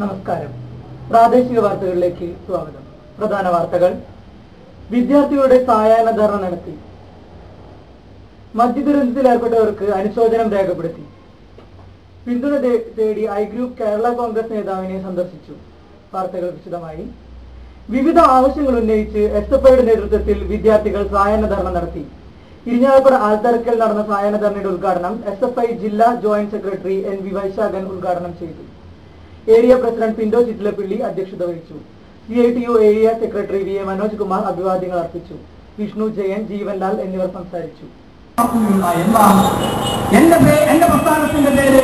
നമസ്കാരം പ്രാദേശിക വാർത്തകളിലേക്ക് സ്വാഗതം പ്രധാന വാർത്തകൾ വിദ്യാർത്ഥികളുടെ സായാഹ്ന ധർണ നടത്തി മദ്യദുരന്തത്തിൽ ഏർപ്പെട്ടവർക്ക് അനുശോചനം രേഖപ്പെടുത്തി പിന്തുണ തേ- തേടി ഐ ഗ്രൂപ്പ് കേരള കോൺഗ്രസ് നേതാവിനെ സന്ദർശിച്ചു വാർത്തകൾ വിശദമായി വിവിധ ആവശ്യങ്ങൾ ഉന്നയിച്ച് എസ് എഫ് ഐയുടെ നേതൃത്വത്തിൽ വിദ്യാർത്ഥികൾ സായാഹ്ന ധർണ നടത്തി ഇരിഞ്ഞാലക്കുട ആൽത്തറക്കൽ നടന്ന സായാഹ്ന ധർണയുടെ ഉദ്ഘാടനം എസ് എഫ് ഐ ജില്ലാ joint secretary N V Vaisakhan ഉദ്ഘാടനം ചെയ്തു ഏരിയ പ്രസിഡന്റ് പിന്റോ ചിറ്റിലപ്പിള്ളി അധ്യക്ഷത വഹിച്ചു C I T U area secretary V A Manoj Kumar അഭിവാദ്യങ്ങൾ അർപ്പിച്ചു വിഷ്ണു ജയൻ ജീവൻലാൽ എന്നിവർ സംസാരിച്ചു ഉണ്ടായി. എന്താണ് എന്റെ പേ- എന്റെ പ്രസ്ഥാനത്തിന്റെ പേര്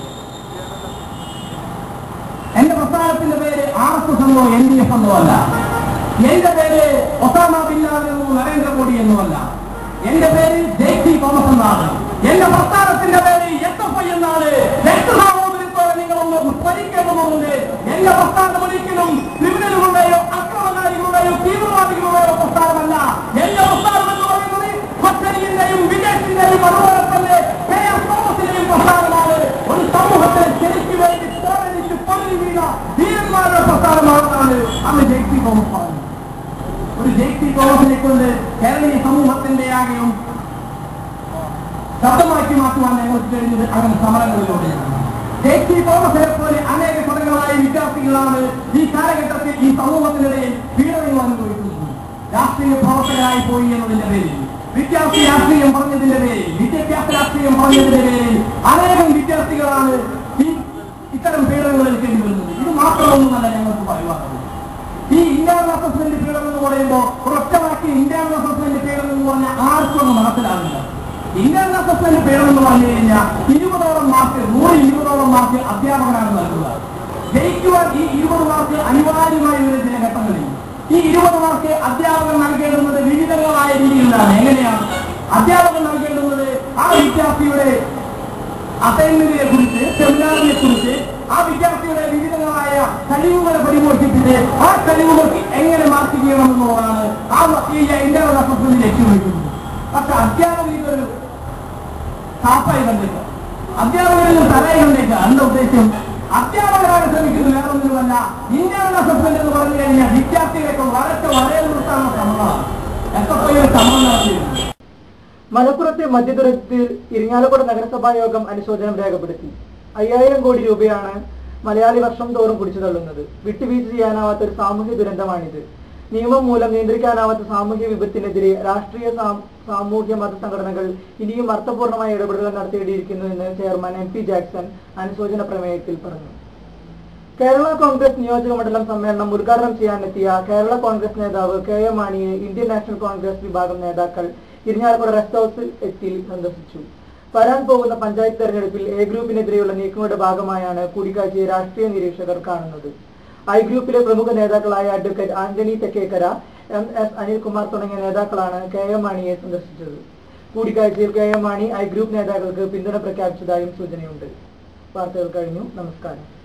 എന്റെ പ്രസ്ഥാനത്തിന്റെ പേര് ആർ എസ് എസ് എന്നോ എൻ ഡി എഫ് എന്നോ അല്ല എന്റെ പേര് ഒസാമ ബിൻ ലാദൻ എന്നോ നരേന്ദ്രമോദി എന്നുമല്ല എന്റെ പേര് ജെയ്സി തോമസ് എന്നാണ് എന്റെ പ്രസ്ഥാനത്തിന്റെ പേര് എസ് എഫ് ഐ എന്നാണ് രക്തസാഹോദര്യത്തോടെ നിങ്ങളൊന്ന് സ്മരിക്കേണ്ടതുണ്ട് എന്റെ പ്രസ്ഥാനം ഒരിക്കലും ക്രിമിനലുകളുടെയോ അക്രമകാരികളുടെയോ തീവ്രവാദികളുടെയോ പ്രസ്ഥാനമല്ല എന്റെ പ്രസ്ഥാനം എന്ന് പറയുന്നത് ഭക്തരിന്റെയും വിജയത്തിന്റെയും അതുപോലെ തന്നെ കെ എസ് തോമസിന്റെയും പ്രസ്ഥാനമാണ് ഒരു സമൂഹത്തെ ശരിക്ക് വേണ്ടി പോരടിച്ച് പൊരുതി വീണ ധീരന്മാരുടെ പ്രസ്ഥാനമാണെന്നാണ് അന്ന് ജെയ്സി തോമസ് പറഞ്ഞത് ഒരു ജെയ്സി തോമസിനെ കൊണ്ട് കേരളീയ സമൂഹത്തിന്റെ ആകെയും ശബ്ദമാക്കി മാറ്റുവാൻ ഞങ്ങൾക്ക് കഴിഞ്ഞത് അങ്ങനെ സമരങ്ങളിലൂടെയാണ് ജെയ്സി തോമസിനെ പോലെ അനേക പദങ്ങളായ വിദ്യാർത്ഥികളാണ് ഈ കാലഘട്ടത്തിൽ ഈ സമൂഹത്തിനിടയിൽ പീഡനങ്ങൾ അനുഭവിക്കുന്നത് രാഷ്ട്രീയ പ്രവർത്തകരായി പോയി എന്നതിന്റെ പേരിൽ വിദ്യാർത്ഥി രാഷ്ട്രീയം പറഞ്ഞതിന്റെ പേരിൽ വിദ്യാഭ്യാസ രാഷ്ട്രീയം പറഞ്ഞതിന്റെ പേരിൽ അനേകം വിദ്യാർത്ഥികളാണ് ഈ ഇത്തരം പീഡനങ്ങൾ എടുക്കേണ്ടി വരുന്നത് ഇത് മാത്രമൊന്നുമല്ല ഞങ്ങൾക്ക് പറയുവാനുള്ളത് ഈ ഇന്റേണൽ അസസ്മെന്റ് പീഡനം എന്ന് പറയുമ്പോൾ ഒറ്റവാക്കി ഇന്റേണൽ അസസ്മെന്റ് പീഡനം എന്ന് പറഞ്ഞാൽ ആർക്കും ഒന്ന് മനസ്സിലാവില്ല ഇന്റേണൽ അസസ്മെന്റ് പീഡനം എന്ന് പറഞ്ഞു കഴിഞ്ഞാൽ ഇരുപതോളം മാർക്ക് നൂറ് ഇരുപതോളം മാർക്ക് അധ്യാപകനാണ് നൽകുക ജയിക്കുവാൻ ഈ ഇരുപത് മാർക്ക് അനിവാര്യമായി വരുന്ന ചില ഘട്ടങ്ങളിൽ ഈ ഇരുപത് മാർക്ക് അധ്യാപകൻ നൽകേണ്ടുന്നത് വിവിധങ്ങളായ രീതിയിലാണ് എങ്ങനെയാണ് അധ്യാപകൻ നൽകേണ്ടുന്നത് ആ വിദ്യാർത്ഥിയുടെ അസൈൻമെന്റിനെ കുറിച്ച് സെമിനാറിനെ കുറിച്ച് ആ വിദ്യാർത്ഥിയുടെ വിവിധങ്ങളായ കഴിവുകളെ പരിപോഷിപ്പിച്ച് ആ കഴിവുകൾക്ക് എങ്ങനെ മാർക്ക് ചെയ്യണമെന്നുള്ളതാണ് ആ ഈ ഇന്റർവൽ അസസ്മെന്റ് ലക്ഷ്യം വയ്ക്കുന്നത് പക്ഷെ അധ്യാപകർ ഇതൊരു കാപ്പായി കണ്ടേക്ക അധ്യാപകരിൽ തലയായി കണ്ടേക്ക എന്താ ഉദ്ദേശം അധ്യാപകരാണ് ശ്രമിക്കുന്നത് വേറൊന്നുമല്ല ഇന്റർവൽ അസസ്മെന്റ് എന്ന് പറഞ്ഞു കഴിഞ്ഞാൽ വിദ്യാർത്ഥികളൊക്കെ വരച്ച വരയിൽ നിർത്താനുള്ള ശ്രമങ്ങളാണ് എസ് എഫ് ഐ ശ്രമം നടത്തിയിരുന്നു മലപ്പുറത്തെ മദ്യദുരന്തത്തിൽ ഇരിങ്ങാലക്കുട നഗരസഭാ യോഗം അനുശോചനം രേഖപ്പെടുത്തി അയ്യായിരം കോടി രൂപയാണ് മലയാളി വർഷം തോറും കുടിച്ചു തള്ളുന്നത് വിട്ടുവീഴ്ച ചെയ്യാനാവാത്ത ഒരു സാമൂഹ്യ ദുരന്തമാണിത് നിയമം മൂലം നിയന്ത്രിക്കാനാവാത്ത സാമൂഹ്യ വിപത്തിനെതിരെ രാഷ്ട്രീയ സാം- സാമൂഹ്യ മത സംഘടനകൾ ഇനിയും അർത്ഥപൂർണമായ ഇടപെടലുകൾ നടത്തേണ്ടിയിരിക്കുന്നു എന്ന് ചെയർമാൻ എം പി ജാക്സൺ അനുശോചന പ്രമേയത്തിൽ പറഞ്ഞു കേരള കോൺഗ്രസ് നിയോജക മണ്ഡലം സമ്മേളനം ഉദ്ഘാടനം ചെയ്യാനെത്തിയ കേരള കോൺഗ്രസ് നേതാവ് കെ എം മാണിയെ ഇന്ത്യൻ നാഷണൽ കോൺഗ്രസ് വിഭാഗം നേതാക്കൾ ഇരിഞ്ഞാലക്കുട റെസ്റ്റ് ഹൌസിൽ എത്തി സന്ദർശിച്ചു വരാൻ പോകുന്ന പഞ്ചായത്ത് തെരഞ്ഞെടുപ്പിൽ എ ഗ്രൂപ്പിനെതിരെയുള്ള നീക്കങ്ങളുടെ ഭാഗമായാണ് കൂടിക്കാഴ്ചയെ രാഷ്ട്രീയ നിരീക്ഷകർ കാണുന്നത് ഐ ഗ്രൂപ്പിലെ പ്രമുഖ നേതാക്കളായ advocate Antony Thekkekara M S Anilkumar തുടങ്ങിയ നേതാക്കളാണ് കെ എം മാണിയെ സന്ദർശിച്ചത് കൂടിക്കാഴ്ചയിൽ K M Mani I group നേതാക്കൾക്ക് പിന്തുണ പ്രഖ്യാപിച്ചതായും സൂചനയുണ്ട് വാർത്തകൾ കഴിഞ്ഞു നമസ്കാരം